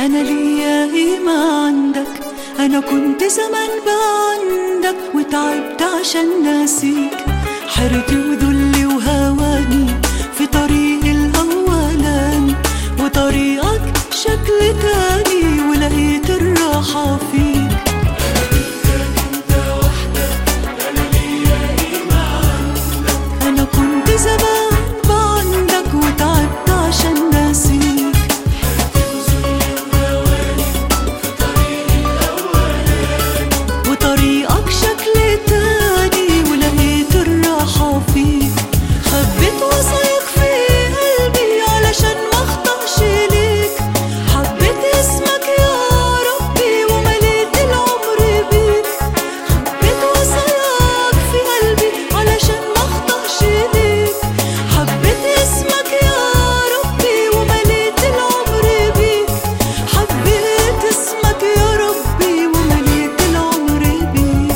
أنا ليا قيمة عندك أنا كنت زمان بعندك وتعبت عشان ناسيك حيرتي وذلي وهواني في طريق الأولاني وطريقك شكل تاني ولقيت الراحة فيك أنا كنت زمان بعندك وتعبت عشان ناسيك وطريقك شكل تاني ولقيت الراحة فيك خبيت وثايق في قلبي علشان ما اخطأش ليك حبيت اسمك يا ربي ومليت العمر بيك خبيت وثايق في قلبي علشان ما اخطأش ليك حبيت اسمك يا ربي ومليت العمر بيك حبيت اسمك يا ربي ومليت العمر بيك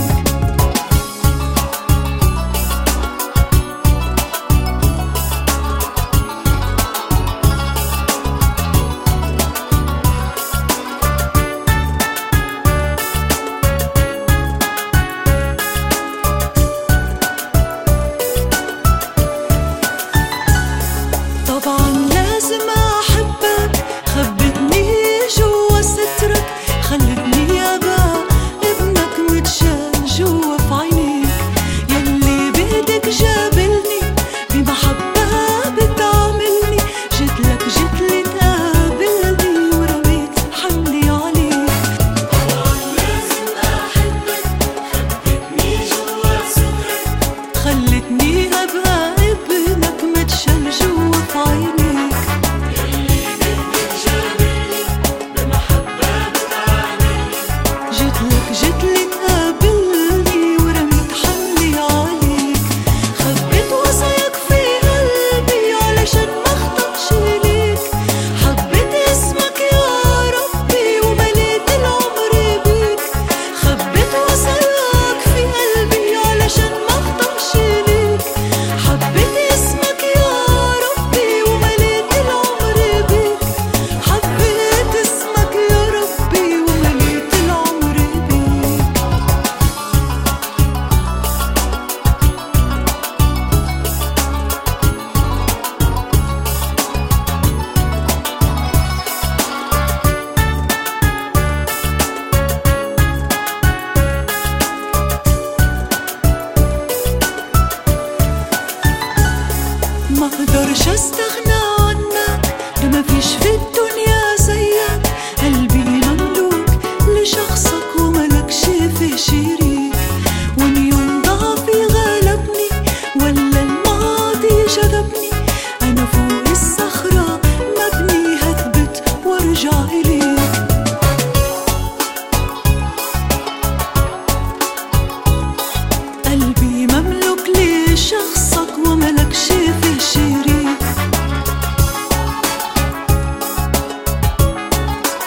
طبعا لازم احبك خبتني جوا سترك خلتني ابقى ابنك متشال جوا في عينيك يلي بايدك جابلني بمحبة بتعاملني جيتلك جيتلي تقابلني ورميت حملي عليك خلتني ابقى ابنك متشال جوا في عينيك جيتلك جيتلي تقابلني ورميت حملي عليك خبيت وثايق في قلبي علشان ما اخطأش ليك حبيت اسمك يا ربي ومليت العمر بيك خبيت وثايق في قلبي علشان ما اخطأش ليك حبيت اسمك يا ربي ومليت العمر بيك حبيت اسمك يا ربي ومليت العمر بيك ما اقدرش استغنى عنك ده مفيش في الدنيا زيك قلبي مملوك لشخصك وملكش في شريك وان يوم ضعفي غلبني ولا الماضي جذبني انا فوق الصخرة مبني هثبت وارجع اليك قلبي مملوك لشخصك وملكش في شريك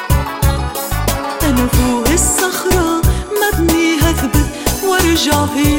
أنا فوق الصخرة مبني هثبت وارجع هيك